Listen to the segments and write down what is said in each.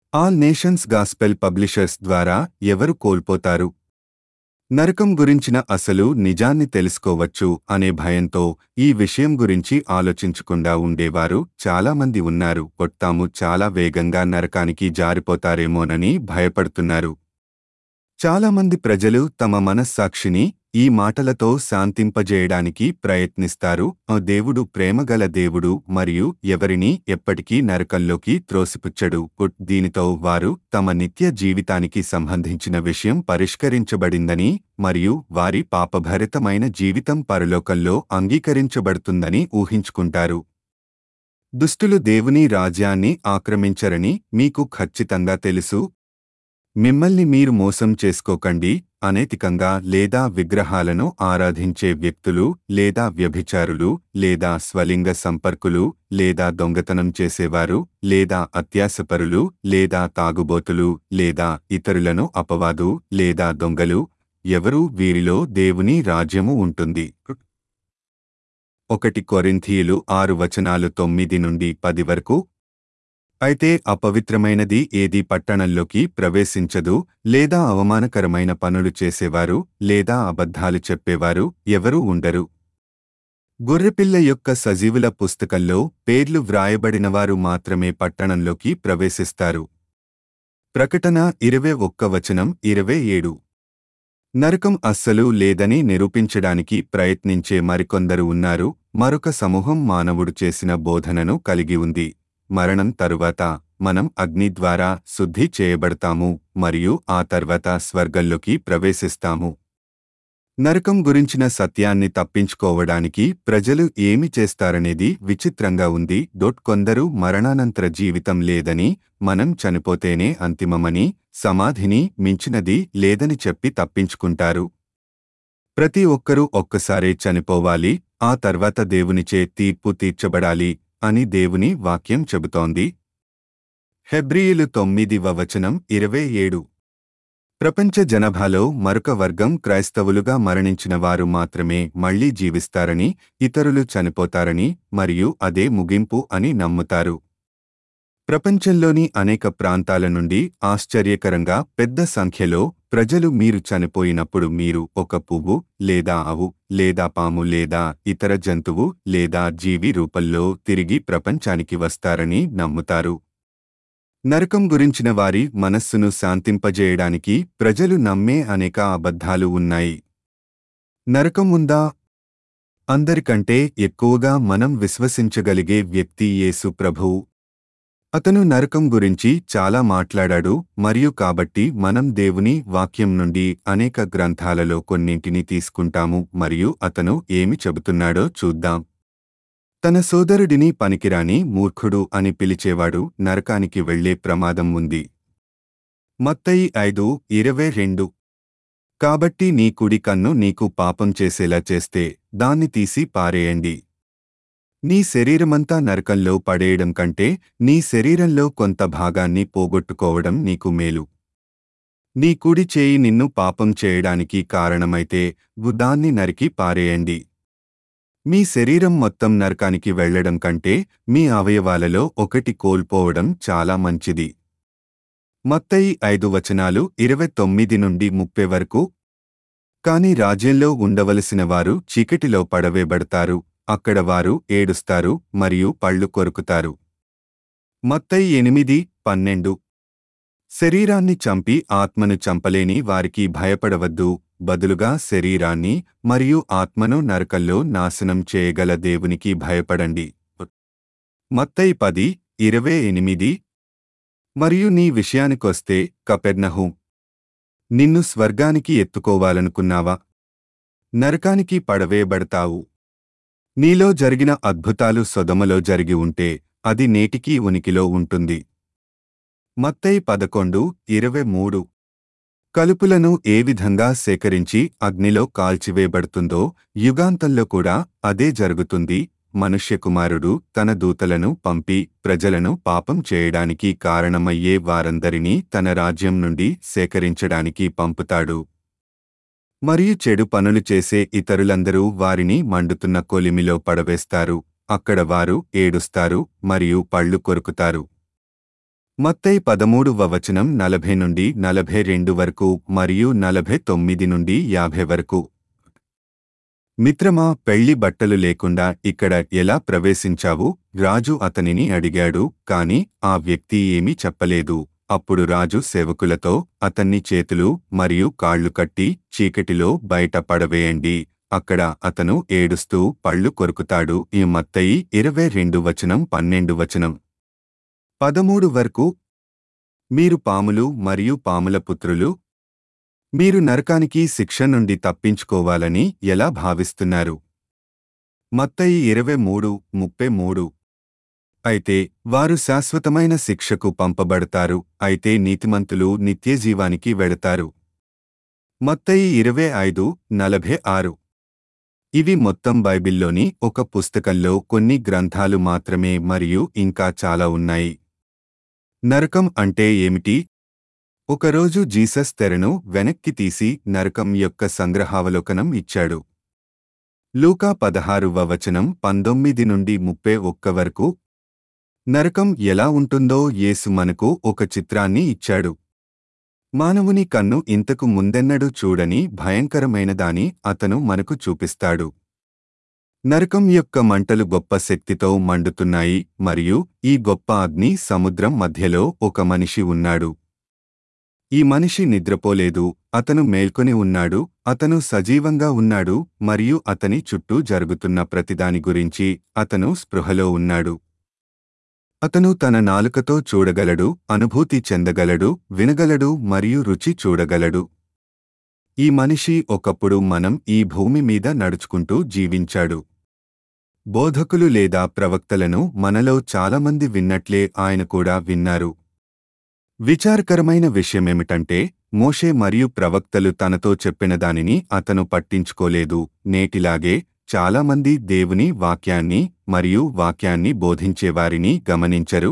all nations gospel publishers ద్వారా ఎవరు కోల్పోతారు నరకం గురించిన అసలు నిజాన్ని తెలుసుకోవచ్చు అనే భయంతో ఈ విషయం గురించి ఆలోచించకుండా ఉండేవారు చాలామంది ఉన్నారు కొట్టాము చాలా వేగంగా నరకానికి జారిపోతారేమోనని భయపడుతున్నారు చాలామంది ప్రజలు తమ మనస్సాక్షిని ఈ మాటలతో శాంతింపజేయడానికి ప్రయత్నిస్తారు ఆ దేవుడు ప్రేమగల దేవుడు మరియు ఎవరినీ ఎప్పటికీ నరకంలోకి త్రోసిపుచ్చడు పుట్ దీనితో వారు తమ నిత్య జీవితానికి సంబంధించిన విషయం పరిష్కరించబడిందని మరియు వారి పాపభరితమైన జీవితం పరలోకంలో అంగీకరించబడుతుందని ఊహించుకుంటారు దుష్టులు దేవుని రాజ్యాన్ని ఆక్రమించరని మీకు ఖచ్చితంగా తెలుసు మిమ్మల్ని మీరు మోసం చేసుకోకండి అనైతికంగా లేదా విగ్రహాలను ఆరాధించే వ్యక్తులు లేదా వ్యభిచారులు లేదా స్వలింగ సంపర్కులు లేదా దొంగతనం చేసేవారు లేదా అత్యాసపరులు లేదా తాగుబోతులు లేదా ఇతరులను అపవాదు లేదా దొంగలు ఎవరు వీరిలో దేవుని రాజ్యము ఉంటుంది ఒకటి కొరింథీయులు ఆరు వచనాలు తొమ్మిది నుండి పది వరకు అయితే అపవిత్రమైనది ఏది పట్టణంలోకి ప్రవేశించదు లేదా అవమానకరమైన పనులు చేసేవారు లేదా అబద్ధాలు చెప్పేవారు ఎవరూ ఉండరు గొర్రెపిల్ల యొక్క సజీవుల పుస్తకంలో పేర్లు వ్రాయబడినవారు మాత్రమే పట్టణంలోకి ప్రవేశిస్తారు ప్రకటన ఇరవై ఒక్క వచనం ఇరవై ఏడు నరకం అస్సలు లేదని నిరూపించడానికి ప్రయత్నించే మరికొందరు ఉన్నారు మరొక సమూహం మానవుడు చేసిన బోధనను కలిగి ఉంది మరణం తరువాత మనం అగ్ని ద్వారా శుద్ధి చేయబడతాము మరియు ఆ తర్వాత స్వర్గంలోకి ప్రవేశిస్తాము నరకం గురించిన సత్యాన్ని తప్పించుకోవడానికి ప్రజలు ఏమి చేస్తారనేది విచిత్రంగా ఉంది డొట్ కొందరు మరణానంతర జీవితం లేదని మనం చనిపోతేనే అంతిమమని సమాధిని మించినది లేదని చెప్పి తప్పించుకుంటారు ప్రతి ఒక్కరూ ఒక్కసారే చనిపోవాలి ఆ తర్వాత దేవునిచే తీర్పు తీర్చబడాలి అని దేవుని వాక్యం చెబుతోంది హెబ్రియులు తొమ్మిదివ వచనం ఇరవై ఏడు ప్రపంచ జనాభాలో మరొక వర్గం క్రైస్తవులుగా మరణించిన వారు మాత్రమే మళ్లీ జీవిస్తారని ఇతరులు చనిపోతారని మరియు అదే ముగింపు అని నమ్ముతారు ప్రపంచంలోని అనేక ప్రాంతాల నుండి ఆశ్చర్యకరంగా పెద్ద సంఖ్యలో ప్రజలు మీరు చనిపోయినప్పుడు మీరు ఒక పువ్వు లేదా ఆవు లేదా పాము లేదా ఇతర జంతువు లేదా జీవి రూపంలో తిరిగి ప్రపంచానికి వస్తారని నమ్ముతారు నరకం గురించిన వారి మనస్సును శాంతింపజేయడానికి ప్రజలు నమ్మే అనేక అబద్ధాలు ఉన్నాయి నరకం ఉందా అందరికంటే ఎక్కువగా మనం విశ్వసించగలిగే వ్యక్తి యేసు ప్రభువు అతను నరకం గురించి చాలా మాట్లాడాడు మరియు కాబట్టి మనం దేవుని వాక్యం నుండి అనేక గ్రంథాలలో కొన్నింటిని తీసుకుంటాము మరియు అతను ఏమి చెబుతున్నాడో చూద్దాం తన సోదరుడిని పనికిరాని మూర్ఖుడు అని పిలిచేవాడు నరకానికి వెళ్లే ప్రమాదం ఉంది మత్తయి ఐదు ఇరవై రెండు కాబట్టి నీ కుడి కన్ను నీకు పాపం చేసేలా చేస్తే దాన్ని తీసి పారేయండి నీ శరీరమంతా నరకంలో పడేయడం కంటే నీ శరీరంలో కొంత భాగాన్ని పోగొట్టుకోవడం నీకు మేలు నీ కుడి చేయి నిన్ను పాపం చేయడానికి కారణమైతే దాన్ని నరికి పారేయండి మీ శరీరం మొత్తం నరకానికి వెళ్లడం కంటే మీ అవయవాలలో ఒకటి కోల్పోవడం చాలా మంచిది మత్తయి ఐదు వచనాలు ఇరవై తొమ్మిది నుండి ముప్పై వరకు కాని రాజ్యంలో ఉండవలసిన వారు చీకటిలో పడవేబడతారు అక్కడ వారు ఏడుస్తారు మరియు పళ్ళు కొరుకుతారు మత్తయి ఎనిమిది పన్నెండు శరీరాన్ని చంపి ఆత్మను చంపలేని వారికి భయపడవద్దు బదులుగా శరీరాన్ని మరియు ఆత్మను నరకంలో నాశనం చేయగల దేవునికి భయపడండి మత్తయి పది ఇరవై ఎనిమిది మరియు నీ విషయానికొస్తే కపెర్నహు నిన్ను స్వర్గానికి ఎత్తుకోవాలనుకున్నావా నరకానికి పడవేయబడతావు నీలో జరిగిన అద్భుతాలు సొదమలో జరిగి ఉంటే అది నేటికీ ఉనికిలో ఉంటుంది మత్తయి పదకొండు ఇరవై మూడు కలుపులను ఏ విధంగా సేకరించి అగ్నిలో కాల్చివేయబడుతుందో యుగాంతంలో కూడా అదే జరుగుతుంది మనుష్యకుమారుడు తన దూతలను పంపి ప్రజలను పాపం చేయడానికి కారణమయ్యే వారందరినీ తన రాజ్యం నుండి సేకరించడానికి పంపుతాడు మరియు చెడు పనులు చేసే ఇతరులందరూ వారిని మండుతున్న కొలిమిలో పడవేస్తారు అక్కడ వారు ఏడుస్తారు మరియు పళ్ళు కొరుకుతారు మత్తై పదమూడువ వచనం నలభై నుండి నలభై రెండు వరకు మరియు నలభై తొమ్మిది నుండి యాభై వరకు మిత్రమా పెళ్లి బట్టలు లేకుండా ఇక్కడ ఎలా ప్రవేశించావు రాజు అతనిని అడిగాడు కాని ఆ వ్యక్తి ఏమీ చెప్పలేదు అప్పుడు రాజు సేవకులతో అతన్ని చేతులు మరియు కాళ్ళు కట్టి చీకటిలో బయట పడవేయండి అక్కడ అతను ఏడుస్తూ పళ్ళు కొరుకుతాడు ఈ మత్తయి ఇరవై రెండు వచనం పన్నెండు వచనం పదమూడు వరకు మీరు పాములు మరియు పాముల పుత్రులు మీరు నరకానికి శిక్ష నుండి తప్పించుకోవాలని ఎలా భావిస్తున్నారు మత్తయి ఇరవై మూడు ముప్పై మూడు అయితే వారు శాశ్వతమైన శిక్షకు పంపబడతారు అయితే నీతిమంతులు నిత్యజీవానికి వెడతారు మత్తయి ఇరవై ఐదు నలభై ఆరు ఇవి మొత్తం బైబిల్లోని ఒక పుస్తకంలో కొన్ని గ్రంథాలు మాత్రమే మరియు ఇంకా చాలా ఉన్నాయి నరకం అంటే ఏమిటి ఒకరోజు జీసస్ తెరను వెనక్కి తీసి నరకం యొక్క సంగ్రహావలోకనం ఇచ్చాడు లూకా పదహారువ వచనం పంతొమ్మిది నుండి ముప్పై ఒక్క వరకు నరకం ఎలా ఉంటుందో యేసు మనకు ఒక చిత్రాన్ని ఇచ్చాడు మానవుని కన్ను ఇంతకు ముందెన్నడూ చూడని భయంకరమైనదాని అతను మనకు చూపిస్తాడు నరకం యొక్క మంటలు గొప్ప శక్తితో మండుతున్నాయి మరియు ఈ గొప్ప అగ్ని సముద్రం మధ్యలో ఒక మనిషి ఉన్నాడు ఈ మనిషి నిద్రపోలేదు అతను మేల్కొని ఉన్నాడు అతను సజీవంగా ఉన్నాడు మరియు అతని చుట్టూ జరుగుతున్న ప్రతిదాని గురించి అతను స్పృహలో ఉన్నాడు అతను తన నాలుకతో చూడగలడు అనుభూతి చెందగలడు వినగలడు మరియు రుచి చూడగలడు ఈ మనిషి ఒకప్పుడు మనం ఈ భూమి మీద నడుచుకుంటూ జీవించాడు బోధకులు లేదా ప్రవక్తలను మనలో చాలామంది విన్నట్లే ఆయన కూడా విన్నారు విచారకరమైన విషయమేమిటంటే మోషే మరియు ప్రవక్తలు తనతో చెప్పిన దానిని అతను పట్టించుకోలేదు నేటిలాగే చాలామంది దేవుని వాక్యాన్ని మరియు వాక్యాన్ని బోధించేవారిని గమనించరు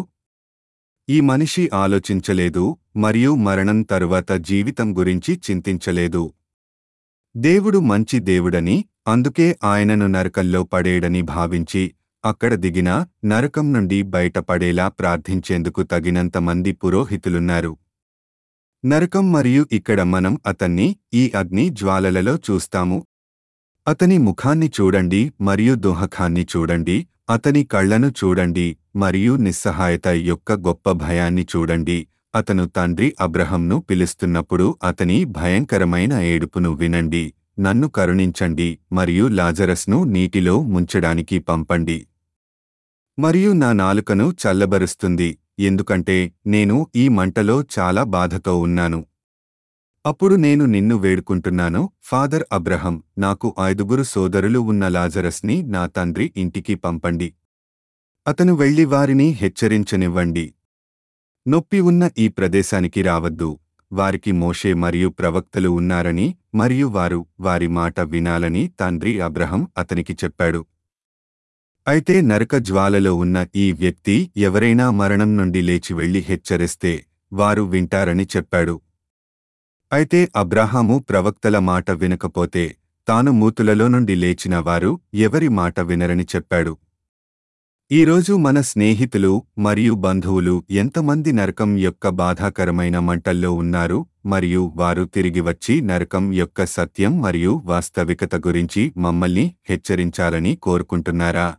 ఈ మనిషి ఆలోచించలేదు మరియు మరణం తరువాత జీవితం గురించి చింతించలేదు దేవుడు మంచి దేవుడని అందుకే ఆయనను నరకంలో పడేయడని భావించి అక్కడ దిగిన నరకం నుండి బయటపడేలా ప్రార్థించేందుకు తగినంత మంది పురోహితులున్నారు నరకం మరియు ఇక్కడ మనం అతన్ని ఈ అగ్ని జ్వాలలలో చూస్తాము అతని ముఖాన్ని చూడండి మరియు దుహఖాన్ని చూడండి అతని కళ్లను చూడండి మరియు నిస్సహాయత యొక్క గొప్ప భయాన్ని చూడండి అతను తండ్రి అబ్రహంను పిలుస్తున్నప్పుడు అతని భయంకరమైన ఏడుపును వినండి నన్ను కరుణించండి మరియు లాజరస్ను నీటిలో ముంచడానికి పంపండి మరియు నా నాలుకను చల్లబరుస్తుంది ఎందుకంటే నేను ఈ మంటలో చాలా బాధతో ఉన్నాను అప్పుడు నేను నిన్ను వేడుకుంటున్నాను ఫాదర్ అబ్రహం నాకు ఐదుగురు సోదరులు ఉన్న లాజరస్ని నా తండ్రి ఇంటికి పంపండి అతను వెళ్లి వారిని హెచ్చరించనివ్వండి నొప్పి ఉన్న ఈ ప్రదేశానికి రావద్దు వారికి మోషే మరియు ప్రవక్తలు ఉన్నారని మరియు వారు వారి మాట వినాలని తండ్రి అబ్రహం అతనికి చెప్పాడు అయితే నరక జ్వాలలో ఉన్న ఈ వ్యక్తి ఎవరైనా మరణం నుండి లేచి వెళ్లి హెచ్చరిస్తే వారు వింటారని చెప్పాడు అయితే అబ్రాహాము ప్రవక్తల మాట వినకపోతే తాను మూతులలో నుండి లేచిన వారు ఎవరి మాట వినరని చెప్పాడు ఈరోజు మన స్నేహితులు మరియు బంధువులు ఎంతమంది నరకం యొక్క బాధాకరమైన మంటల్లో ఉన్నారు మరియు వారు తిరిగి వచ్చి నరకం యొక్క సత్యం మరియు వాస్తవికత గురించి మమ్మల్ని హెచ్చరించాలని కోరుకుంటున్నారా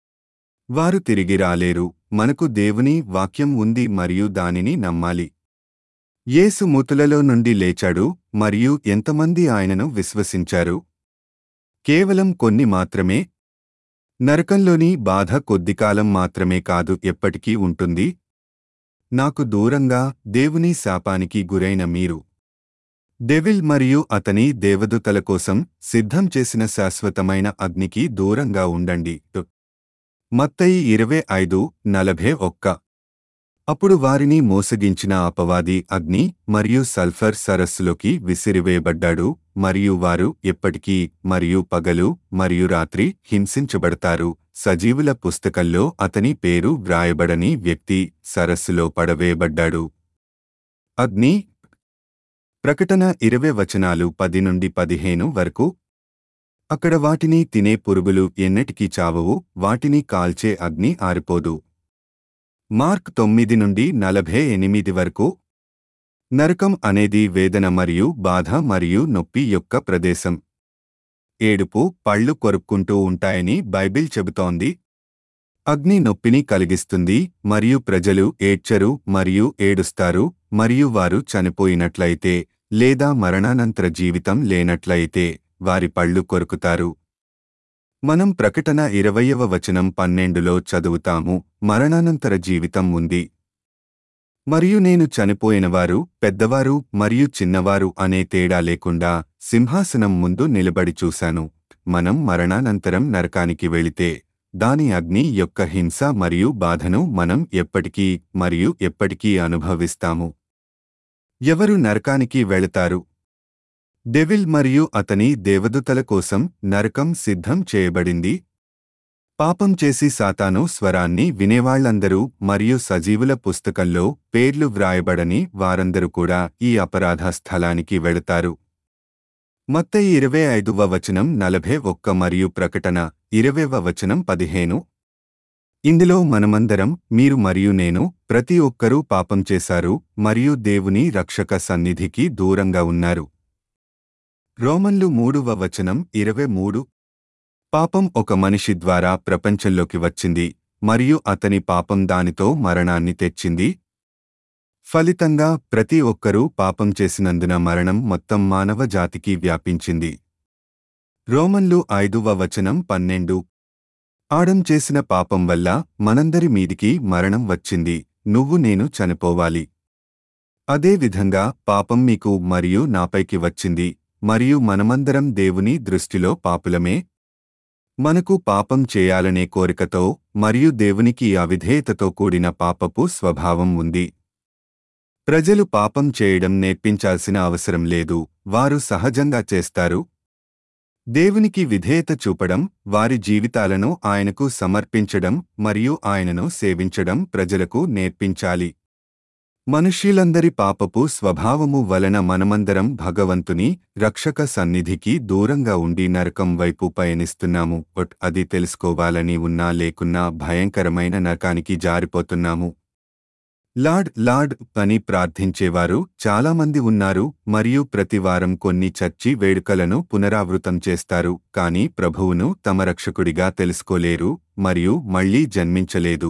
వారు తిరిగి రాలేరు మనకు దేవుని వాక్యం ఉంది మరియు దానిని నమ్మాలి యేసు మూతులలో నుండి లేచాడు మరియు ఎంతమంది ఆయనను విశ్వసించారు కేవలం కొన్ని మాత్రమే నరకంలోని బాధ కొద్దికాలం మాత్రమే కాదు ఎప్పటికీ ఉంటుంది నాకు దూరంగా దేవుని శాపానికి గురైన మీరు డెవిల్ మరియు అతని దేవదూతల కోసం సిద్ధం చేసిన శాశ్వతమైన అగ్నికి దూరంగా ఉండండి మత్తయి ఇరవై ఐదు నలభై ఒక్క అప్పుడు వారిని మోసగించిన అపవాది అగ్ని మరియు సల్ఫర్ సరస్సులోకి విసిరివేయబడ్డాడు మరియు వారు ఎప్పటికీ మరియు పగలు మరియు రాత్రి హింసించబడతారు సజీవుల పుస్తకంలో అతని పేరు వ్రాయబడని వ్యక్తి సరస్సులో పడవేయబడ్డాడు అగ్ని ప్రకటన ఇరవై వచనాలు పది నుండి పదిహేను వరకు అక్కడ వాటిని తినే పురుగులు ఎన్నటికీ చావవు వాటిని కాల్చే అగ్ని ఆరిపోదు మార్క్ తొమ్మిది నుండి నలభై ఎనిమిది వరకు నరకం అనేది వేదన మరియు బాధ మరియు నొప్పి యొక్క ప్రదేశం ఏడుపు పళ్ళు కొరుక్కుంటూ ఉంటాయని బైబిల్ చెబుతోంది అగ్ని నొప్పిని కలిగిస్తుంది మరియు ప్రజలు ఏడ్చరు మరియు ఏడుస్తారు మరియు వారు చనిపోయినట్లయితే లేదా మరణానంతర జీవితం లేనట్లయితే వారి పళ్ళు కొరుకుతారు మనం ప్రకటన ఇరవయవ వచనం పన్నెండులో చదువుతాము మరణానంతర జీవితం ఉంది మరియు నేను చనిపోయినవారు పెద్దవారు మరియు చిన్నవారు అనే తేడా లేకుండా సింహాసనం ముందు నిలబడి చూశాను మనం మరణానంతరం నరకానికి వెళితే దాని అగ్ని యొక్క హింస మరియు బాధను మనం ఎప్పటికీ మరియు ఎప్పటికీ అనుభవిస్తాము ఎవరు నరకానికి వెళతారు డెవిల్ మరియు అతని దేవదూతల కోసం నరకం సిద్ధం చేయబడింది పాపం చేసి సాతాను స్వరాన్ని వినేవాళ్లందరూ మరియు సజీవుల పుస్తకంలో పేర్లు వ్రాయబడని వారందరూ కూడా ఈ అపరాధ స్థలానికి వెళతారు మత్తయి ఇరవై ఐదువ వచనం నలభై ఒక్క మరియు ప్రకటన ఇరవైవ వచనం పదిహేను ఇందులో మనమందరం మీరు మరియు నేను ప్రతి ఒక్కరూ పాపం చేశారు మరియు దేవుని రక్షక సన్నిధికి దూరంగా ఉన్నారు రోమన్లు మూడవ వచనం ఇరవై మూడు పాపం ఒక మనిషి ద్వారా ప్రపంచంలోకి వచ్చింది మరియు అతని పాపం దానితో మరణాన్ని తెచ్చింది ఫలితంగా ప్రతి ఒక్కరూ పాపం చేసినందున మరణం మొత్తం మానవ జాతికి వ్యాపించింది రోమన్లు ఐదువ వచనం పన్నెండు ఆడం చేసిన పాపం వల్ల మనందరి మీదికి మరణం వచ్చింది నువ్వు నేను చనిపోవాలి అదే విధంగా పాపం మీకు మరియు నాపైకి వచ్చింది మరియు మనమందరం దేవుని దృష్టిలో పాపులమే మనకు పాపం చేయాలనే కోరికతో మరియు దేవునికి అవిధేయతతో కూడిన పాపపు స్వభావం ఉంది ప్రజలు పాపం చేయడం నేర్పించాల్సిన అవసరం లేదు వారు సహజంగా చేస్తారు దేవునికి విధేయత చూపడం వారి జీవితాలను ఆయనకు సమర్పించడం మరియు ఆయనను సేవించడం ప్రజలకు నేర్పించాలి మనుష్యులందరి పాపపు స్వభావము వలన మనమందరం భగవంతుని రక్షక సన్నిధికి దూరంగా ఉండి నరకం వైపు పయనిస్తున్నాము బట్ అది తెలుసుకోవాలని ఉన్నా లేకున్నా భయంకరమైన నరకానికి జారిపోతున్నాము లార్డ్ లార్డ్ అని ప్రార్థించేవారు చాలామంది ఉన్నారు మరియు ప్రతివారం కొన్ని చర్చి వేడుకలను పునరావృతం చేస్తారు కాని ప్రభువును తమ రక్షకుడిగా తెలుసుకోలేరు మరియు మళ్లీ జన్మించలేదు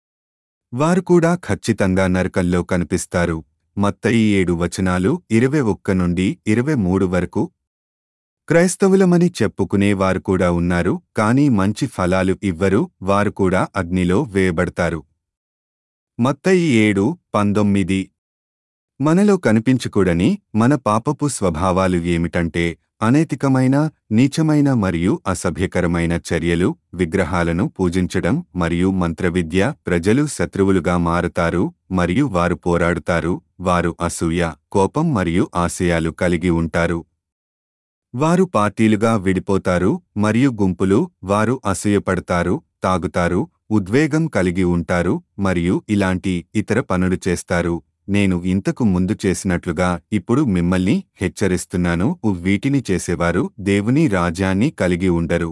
వారు కూడా ఖచ్చితంగా నరకంలో కనిపిస్తారు మత్తయి ఏడు వచనాలు ఇరవై ఒక్క నుండి ఇరవై మూడు వరకు క్రైస్తవులమని చెప్పుకునే వారు కూడా ఉన్నారు కానీ మంచి ఫలాలు ఇవ్వరు వారు కూడా అగ్నిలో వేయబడతారు మత్తయి ఏడు పంతొమ్మిది మనలో కనిపించకూడని మన పాపపు స్వభావాలు ఏమిటంటే అనైతికమైన నీచమైన మరియు అసభ్యకరమైన చర్యలు విగ్రహాలను పూజించడం మరియు మంత్రవిద్య ప్రజలు శత్రువులుగా మారుతారు మరియు వారు పోరాడుతారు వారు అసూయ కోపం మరియు ఆశయాలు కలిగి ఉంటారు వారు పార్టీలుగా విడిపోతారు మరియు గుంపులు వారు అసూయపడతారు తాగుతారు ఉద్వేగం కలిగి ఉంటారు మరియు ఇలాంటి ఇతర పనులు చేస్తారు నేను ఇంతకు ముందు చేసినట్లుగా ఇప్పుడు మిమ్మల్ని హెచ్చరిస్తున్నాను వీటిని చేసేవారు దేవుని రాజ్యాన్ని కలిగి ఉండరు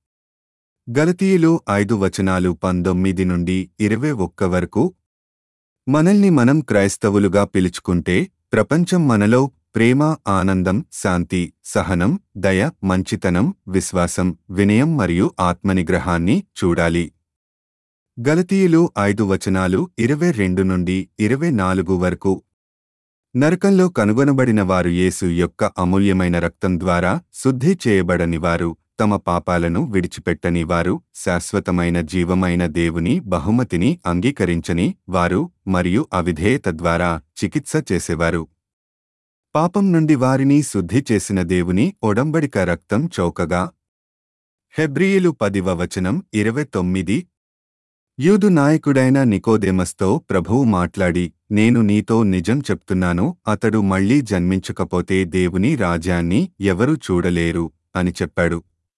గలతీయులు ఐదు వచనాలు పంతొమ్మిది నుండి ఇరవై ఒక్క వరకు మనల్ని మనం క్రైస్తవులుగా పిలుచుకుంటే ప్రపంచం మనలో ప్రేమ ఆనందం శాంతి సహనం దయ మంచితనం విశ్వాసం వినయం మరియు ఆత్మనిగ్రహాన్ని చూడాలి గలతీయులు ఐదు వచనాలు ఇరవై రెండు నుండి ఇరవై నాలుగు వరకు నరకంలో కనుగొనబడిన వారు యేసు యొక్క అమూల్యమైన రక్తం ద్వారా శుద్ధి చేయబడని వారు తమ పాపాలను విడిచిపెట్టని వారు శాశ్వతమైన జీవమైన దేవుని బహుమతిని అంగీకరించని వారు మరియు అవిధేయత ద్వారా చికిత్స చేసేవారు పాపం నుండి వారిని శుద్ధి చేసిన దేవుని ఒడంబడిక రక్తం చౌకగా హెబ్రియులు పదివ వచనం ఇరవై తొమ్మిది యూదు నాయకుడైన నికోదేమస్తో ప్రభువు మాట్లాడి నేను నీతో నిజం చెప్తున్నాను అతడు మళ్లీ జన్మించకపోతే దేవుని రాజ్యాన్ని ఎవరూ చూడలేరు అని చెప్పాడు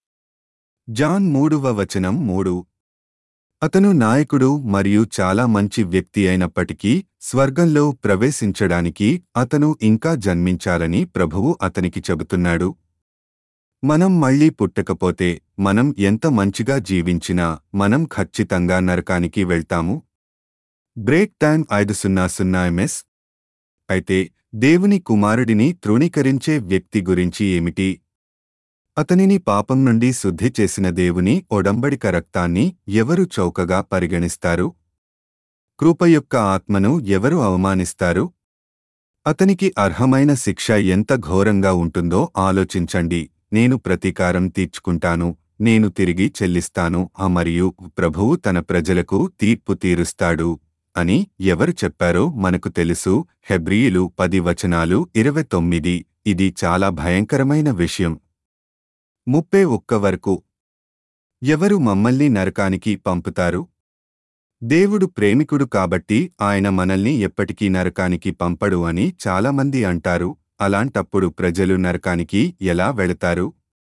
జాన్ మూడవ వచనం మూడు అతను నాయకుడు మరియు చాలా మంచి వ్యక్తి అయినప్పటికీ స్వర్గంలో ప్రవేశించడానికి అతను ఇంకా జన్మించాలని ప్రభువు అతనికి చెబుతున్నాడు మనం మళ్లీ పుట్టకపోతే మనం ఎంత మంచిగా జీవించినా మనం ఖచ్చితంగా నరకానికి వెళ్తాము బ్రేక్ టైం ఐదు సున్నా సున్నా ఎంఎస్ అయితే దేవుని కుమారుడిని తృణీకరించే వ్యక్తి గురించి ఏమిటి అతనిని పాపం నుండి శుద్ధి చేసిన దేవుని ఒడంబడిక రక్తాన్ని ఎవరు చౌకగా పరిగణిస్తారు కృప యొక్క ఆత్మను ఎవరు అవమానిస్తారు అతనికి అర్హమైన శిక్ష ఎంత ఘోరంగా ఉంటుందో ఆలోచించండి నేను ప్రతీకారం తీర్చుకుంటాను నేను తిరిగి చెల్లిస్తాను ఆ మరియు ప్రభువు తన ప్రజలకు తీర్పు తీరుస్తాడు అని ఎవరు చెప్పారో మనకు తెలుసు హెబ్రీయులు పది వచనాలు ఇరవై తొమ్మిది ఇది చాలా భయంకరమైన విషయం ముప్పై ఒక్క వరకు ఎవరు మమ్మల్ని నరకానికి పంపుతారు దేవుడు ప్రేమికుడు కాబట్టి ఆయన మనల్ని ఎప్పటికీ నరకానికి పంపడు అని చాలామంది అంటారు అలాంటప్పుడు ప్రజలు నరకానికి ఎలా వెళతారు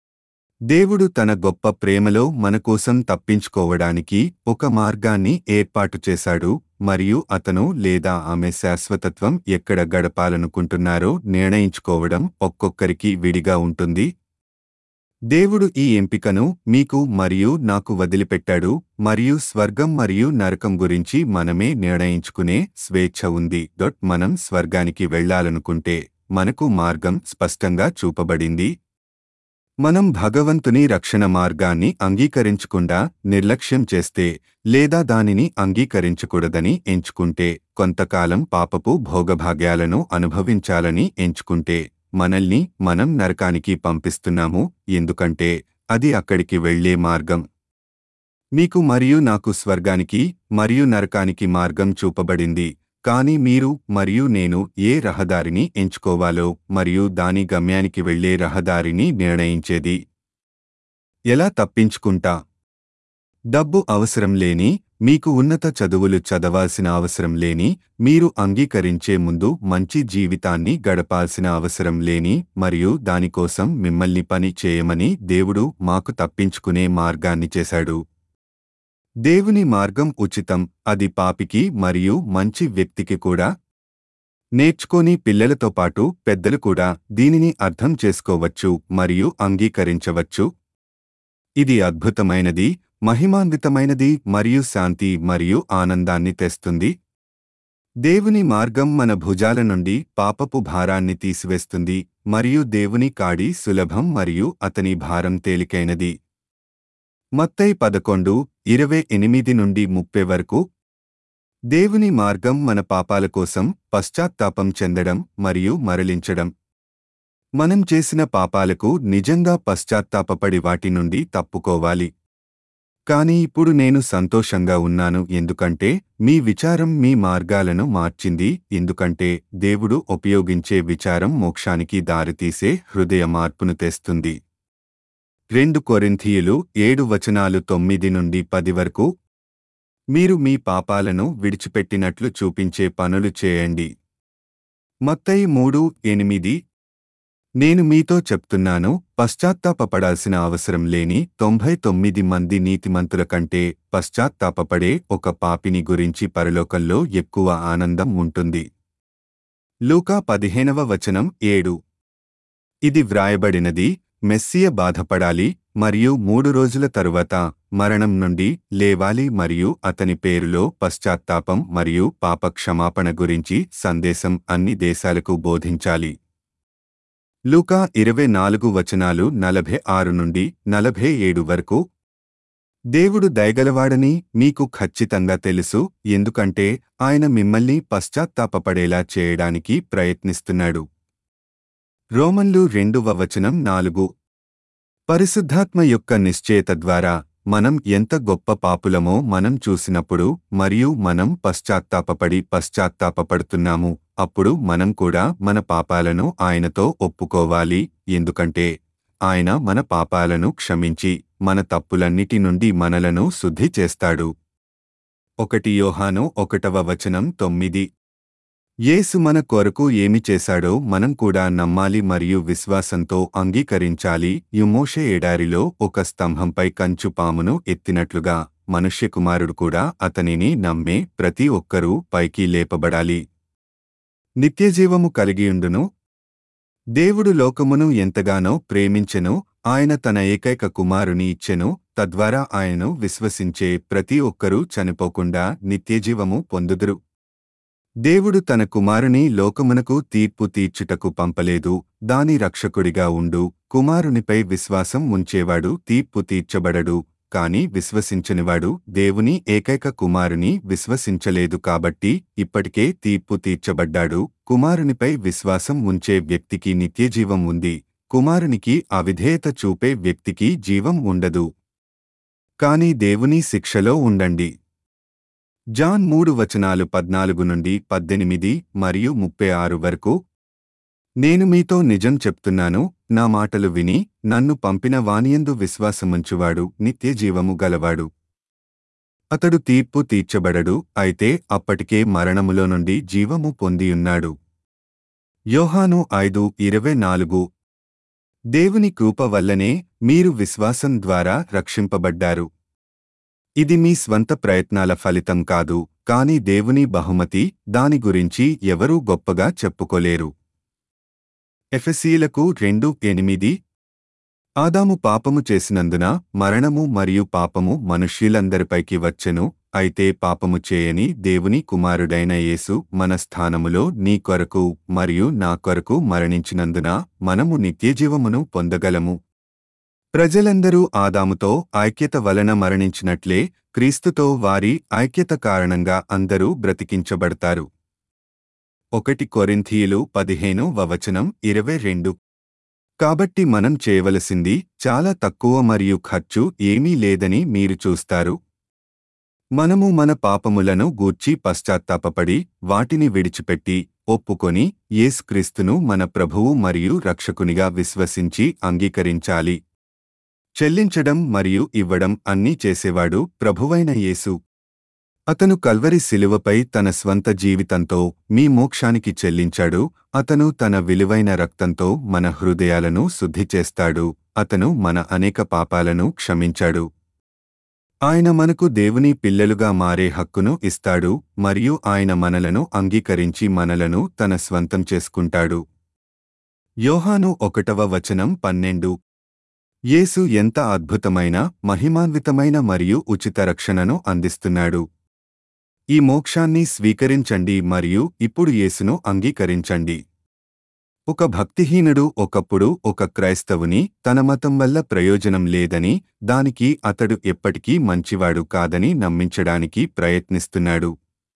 దేవుడు తన గొప్ప ప్రేమలో మనకోసం తప్పించుకోవడానికి ఒక మార్గాన్ని ఏర్పాటు చేశాడు మరియు అతను లేదా ఆమె శాశ్వతత్వం ఎక్కడ గడపాలనుకుంటున్నారో నిర్ణయించుకోవడం ఒక్కొక్కరికి విడిగా ఉంటుంది దేవుడు ఈ ఎంపికను మీకు మరియు నాకు వదిలిపెట్టాడు మరియు స్వర్గం మరియు నరకం గురించి మనమే నిర్ణయించుకునే స్వేచ్ఛ ఉంది డొట్ మనం స్వర్గానికి వెళ్లాలనుకుంటే మనకు మార్గం స్పష్టంగా చూపబడింది మనం భగవంతుని రక్షణ మార్గాన్ని అంగీకరించకుండా నిర్లక్ష్యం చేస్తే లేదా దానిని అంగీకరించకూడదని ఎంచుకుంటే కొంతకాలం పాపపు భోగభాగ్యాలను అనుభవించాలని ఎంచుకుంటే మనల్ని మనం నరకానికి పంపిస్తున్నాము ఎందుకంటే అది అక్కడికి వెళ్లే మార్గం మీకు మరియు నాకు స్వర్గానికి మరియు నరకానికి మార్గం చూపబడింది కాని మీరు మరియు నేను ఏ రహదారిని ఎంచుకోవాలో మరియు దాని గమ్యానికి వెళ్లే రహదారిని నిర్ణయించేది ఎలా తప్పించుకుంటా డబ్బు అవసరం లేని మీకు ఉన్నత చదువులు చదవాల్సిన అవసరం లేని మీరు అంగీకరించే ముందు మంచి జీవితాన్ని గడపాల్సిన అవసరం లేని మరియు దానికోసం మిమ్మల్ని పని చేయమని దేవుడు మాకు తప్పించుకునే మార్గాన్ని చేశాడు దేవుని మార్గం ఉచితం అది పాపికి మరియు మంచి వ్యక్తికి కూడా నేర్చుకోని పిల్లలతో పాటు పెద్దలు కూడా దీనిని అర్థం చేసుకోవచ్చు మరియు అంగీకరించవచ్చు ఇది అద్భుతమైనది మహిమాన్వితమైనది మరియు శాంతి మరియు ఆనందాన్ని తెస్తుంది దేవుని మార్గం మన భుజాల నుండి పాపపు భారాన్ని తీసివేస్తుంది మరియు దేవుని కాడి సులభం మరియు అతని భారం తేలికైనది మత్తై పదకొండు ఇరవై ఎనిమిది నుండి ముప్పై వరకు దేవుని మార్గం మన పాపాల కోసం పశ్చాత్తాపం చెందడం మరియు మరలించడం మనం చేసిన పాపాలకు నిజంగా పశ్చాత్తాపపడి వాటి నుండి తప్పుకోవాలి కాని ఇప్పుడు నేను సంతోషంగా ఉన్నాను ఎందుకంటే మీ విచారం మీ మార్గాలను మార్చింది ఎందుకంటే దేవుడు ఉపయోగించే విచారం మోక్షానికి దారితీసే హృదయ మార్పును తెస్తుంది రెండు కొరింథీయులు ఏడు వచనాలు తొమ్మిది నుండి పది వరకు మీరు మీ పాపాలను విడిచిపెట్టినట్లు చూపించే పనులు చేయండి మత్తయి మూడు ఎనిమిది నేను మీతో చెప్తున్నాను పశ్చాత్తాపపడాల్సిన అవసరం లేని తొంభై తొమ్మిది మంది నీతిమంతుల కంటే పశ్చాత్తాపపడే ఒక పాపిని గురించి పరలోకంలో ఎక్కువ ఆనందం ఉంటుంది లూకా పదిహేనవ వచనం ఏడు ఇది వ్రాయబడినది మెస్సియ బాధపడాలి మరియు మూడు రోజుల తరువాత మరణం నుండి లేవాలి మరియు అతని పేరులో పశ్చాత్తాపం మరియు పాప క్షమాపణ గురించి సందేశం అన్ని దేశాలకు బోధించాలి లూకా ఇరవై నాలుగు వచనాలు నలభై ఆరు నుండి నలభై ఏడు వరకు దేవుడు దయగలవాడని మీకు ఖచ్చితంగా తెలుసు ఎందుకంటే ఆయన మిమ్మల్ని పశ్చాత్తాపపడేలా చేయడానికి ప్రయత్నిస్తున్నాడు రోమన్లు రెండవ వచనం నాలుగు పరిశుద్ధాత్మ యొక్క నిశ్చయత ద్వారా మనం ఎంత గొప్ప పాపులమో మనం చూసినప్పుడు మరియు మనం పశ్చాత్తాపపడి పశ్చాత్తాపపడుతున్నాము అప్పుడు మనం కూడా మన పాపాలను ఆయనతో ఒప్పుకోవాలి ఎందుకంటే ఆయన మన పాపాలను క్షమించి మన తప్పులన్నిటి నుండి మనలను శుద్ధి చేస్తాడు ఒకటి యోహాను ఒకటవ వచనం తొమ్మిది యేసు మన కొరకు ఏమి చేశాడో మనం కూడా నమ్మాలి మరియు విశ్వాసంతో అంగీకరించాలి యుమోషే ఎడారిలో ఒక స్తంభంపై కంచు పామును ఎత్తినట్లుగా మనుష్యకుమారుడు కూడా అతనిని నమ్మే ప్రతి ఒక్కరూ పైకి లేపబడాలి నిత్యజీవము కలిగియుండును దేవుడు లోకమును ఎంతగానో ప్రేమించెను ఆయన తన ఏకైక కుమారుని ఇచ్చెను తద్వారా ఆయనను విశ్వసించే ప్రతి ఒక్కరూ చనిపోకుండా నిత్యజీవము పొందుదురు దేవుడు తన కుమారుని లోకమునకు తీర్పు తీర్చుటకు పంపలేదు దాని రక్షకుడిగా ఉండు కుమారునిపై విశ్వాసం ఉంచేవాడు తీర్పు తీర్చబడడు కాని విశ్వసించనివాడు దేవుని ఏకైక కుమారుని విశ్వసించలేదు కాబట్టి ఇప్పటికే తీర్పు తీర్చబడ్డాడు కుమారునిపై విశ్వాసం ఉంచే వ్యక్తికి నిత్యజీవం ఉంది కుమారునికి అవిధేయత చూపే వ్యక్తికి జీవం ఉండదు కాని దేవుని శిక్షలో ఉండండి జాన్ మూడు వచనాలు పద్నాలుగు నుండి పద్దెనిమిది మరియు ముప్పై ఆరు వరకు నేను మీతో నిజం చెప్తున్నాను నా మాటలు విని నన్ను పంపిన వానియందు విశ్వాసముంచువాడు నిత్యజీవము గలవాడు అతడు తీర్పు తీర్చబడడు అయితే అప్పటికే మరణములో నుండి జీవము పొందియున్నాడు యోహాను ఐదు ఇరవై నాలుగు దేవుని కృప వల్లనే మీరు విశ్వాసం ద్వారా రక్షింపబడ్డారు ఇది మీ స్వంత ప్రయత్నాల ఫలితం కాదు కాని దేవుని బహుమతి దాని గురించి ఎవరూ గొప్పగా చెప్పుకోలేరు ఎఫెసీలకు రెండు ఎనిమిది ఆదాము పాపము చేసినందున మరణము మరియు పాపము మనుష్యులందరిపైకి వచ్చెను అయితే పాపము చేయని దేవుని కుమారుడైన యేసు మన స్థానములో నీ కొరకు మరియు నా కొరకు మరణించినందున మనము నిత్యజీవమును పొందగలము ప్రజలందరూ ఆదాముతో ఐక్యత వలన మరణించినట్లే క్రీస్తుతో వారి ఐక్యత కారణంగా అందరూ బ్రతికించబడతారు ఒకటి కొరింథీయులు పదిహేను వవచనం ఇరవై రెండు కాబట్టి మనం చేయవలసింది చాలా తక్కువ మరియు ఖర్చు ఏమీ లేదని మీరు చూస్తారు మనము మన పాపములను గూర్చి పశ్చాత్తాపపడి వాటిని విడిచిపెట్టి ఒప్పుకొని యేసుక్రీస్తును మన ప్రభువు మరియు రక్షకునిగా విశ్వసించి అంగీకరించాలి చెల్లించడం మరియు ఇవ్వడం అన్నీ చేసేవాడు ప్రభువైన యేసు అతను కల్వరి శిలువపై తన స్వంత జీవితంతో మీ మోక్షానికి చెల్లించాడు అతను తన విలువైన రక్తంతో మన హృదయాలను శుద్ధి చేస్తాడు అతను మన అనేక పాపాలను క్షమించాడు ఆయన మనకు దేవుని పిల్లలుగా మారే హక్కును ఇస్తాడు మరియు ఆయన మనలను అంగీకరించి మనలను తన స్వంతం చేసుకుంటాడు యోహాను ఒకటవ వచనం పన్నెండు యేసు ఎంత అద్భుతమైన మహిమాన్వితమైన మరియు ఉచిత రక్షణను అందిస్తున్నాడు ఈ మోక్షాన్ని స్వీకరించండి మరియు ఇప్పుడు యేసును అంగీకరించండి ఒక భక్తిహీనుడు ఒకప్పుడు ఒక క్రైస్తవుని తన మతం వల్ల ప్రయోజనం లేదని దానికి అతడు ఎప్పటికీ మంచివాడు కాదని నమ్మించడానికి ప్రయత్నిస్తున్నాడు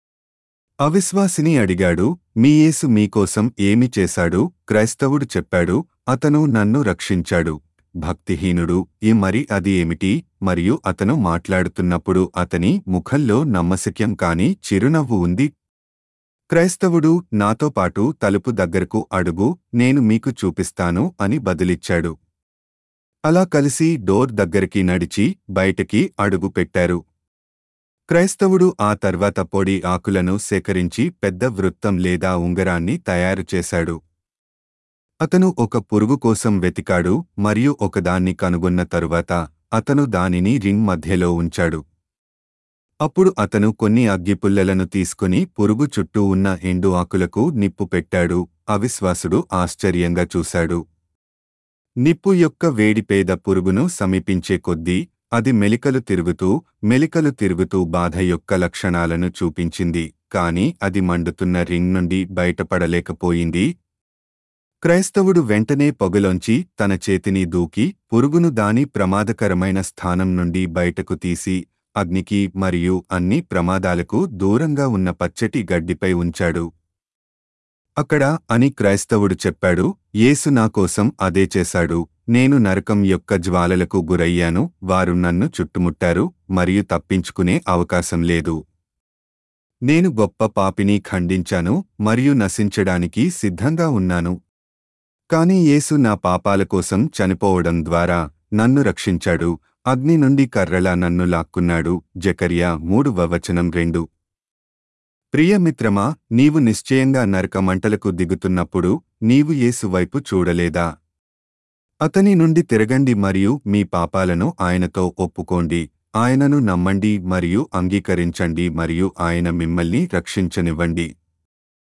అవిశ్వాసిని అడిగాడు మీ యేసు మీకోసం ఏమి చేశాడు క్రైస్తవుడు చెప్పాడు అతను నన్ను రక్షించాడు భక్తిహీనుడు ఈ మరి అది ఏమిటి మరియు అతను మాట్లాడుతున్నప్పుడు అతని ముఖంలో నమ్మశక్యం కాని చిరునవ్వు ఉంది క్రైస్తవుడు నాతో పాటు తలుపు దగ్గరకు అడుగు నేను మీకు చూపిస్తాను అని బదులిచ్చాడు అలా కలిసి డోర్ దగ్గరికి నడిచి బయటికి అడుగు పెట్టారు క్రైస్తవుడు ఆ తర్వాత పొడి ఆకులను సేకరించి పెద్ద వృత్తం లేదా ఉంగరాన్ని తయారు చేశాడు అతను ఒక పురుగు కోసం వెతికాడు మరియు ఒకదాన్ని కనుగొన్న తరువాత అతను దానిని రింగ్ మధ్యలో ఉంచాడు అప్పుడు అతను కొన్ని అగ్గిపుల్లలను తీసుకుని పురుగు చుట్టూ ఉన్న ఎండు ఆకులకు నిప్పు పెట్టాడు అవిశ్వాసుడు ఆశ్చర్యంగా చూశాడు నిప్పు యొక్క వేడిపేద పురుగును సమీపించే కొద్దీ అది మెలికలు తిరుగుతూ మెలికలు తిరుగుతూ బాధ యొక్క లక్షణాలను చూపించింది కాని అది మండుతున్న రింగ్ నుండి బయటపడలేకపోయింది క్రైస్తవుడు వెంటనే పొగలోంచి తన చేతిని దూకి పురుగును దాని ప్రమాదకరమైన స్థానం నుండి బయటకు తీసి అగ్నికి మరియు అన్ని ప్రమాదాలకు దూరంగా ఉన్న పచ్చటి గడ్డిపై ఉంచాడు అక్కడ అని క్రైస్తవుడు చెప్పాడు యేసు నా కోసం అదే చేశాడు నేను నరకం యొక్క జ్వాలలకు గురయ్యాను వారు నన్ను చుట్టుముట్టారు మరియు తప్పించుకునే అవకాశం లేదు నేను గొప్ప పాపిని ఖండించాను మరియు నశించడానికి సిద్ధంగా ఉన్నాను కాని యేసు నా పాపాల కోసం చనిపోవడం ద్వారా నన్ను రక్షించాడు అగ్ని నుండి కర్రలా నన్ను లాక్కున్నాడు జకర్యా మూడు వచనం రెండు ప్రియమిత్రమా నీవు నిశ్చయంగా నరక మంటలకు దిగుతున్నప్పుడు నీవు యేసు వైపు చూడలేదా అతని నుండి తిరగండి మరియు మీ పాపాలను ఆయనతో ఒప్పుకోండి ఆయనను నమ్మండి మరియు అంగీకరించండి మరియు ఆయన మిమ్మల్ని రక్షించనివ్వండి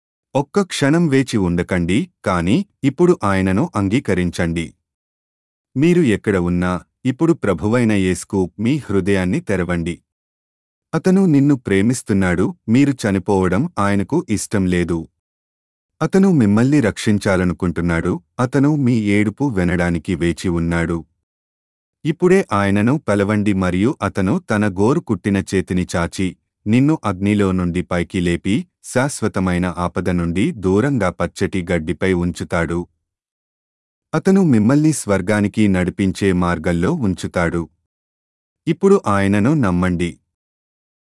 ఒక్క క్షణం వేచి ఉండకండి కాని ఇప్పుడు ఆయనను అంగీకరించండి మీరు ఎక్కడ ఉన్నా ఇప్పుడు ప్రభువైన యేసుకు మీ హృదయాన్ని తెరవండి అతను నిన్ను ప్రేమిస్తున్నాడు మీరు చనిపోవడం ఆయనకు ఇష్టం లేదు అతను మిమ్మల్ని రక్షించాలనుకుంటున్నాడు అతను మీ ఏడుపు వినడానికి వేచి ఉన్నాడు ఇప్పుడే ఆయనను పలవండి మరియు అతను తన గోరు కుట్టిన చేతిని చాచి నిన్ను అగ్నిలో నుండి పైకి లేపి శాశ్వతమైన ఆపద నుండి దూరంగా పచ్చటి గడ్డిపై ఉంచుతాడు అతను మిమ్మల్ని స్వర్గానికి నడిపించే మార్గంలో ఉంచుతాడు ఇప్పుడు ఆయనను నమ్మండి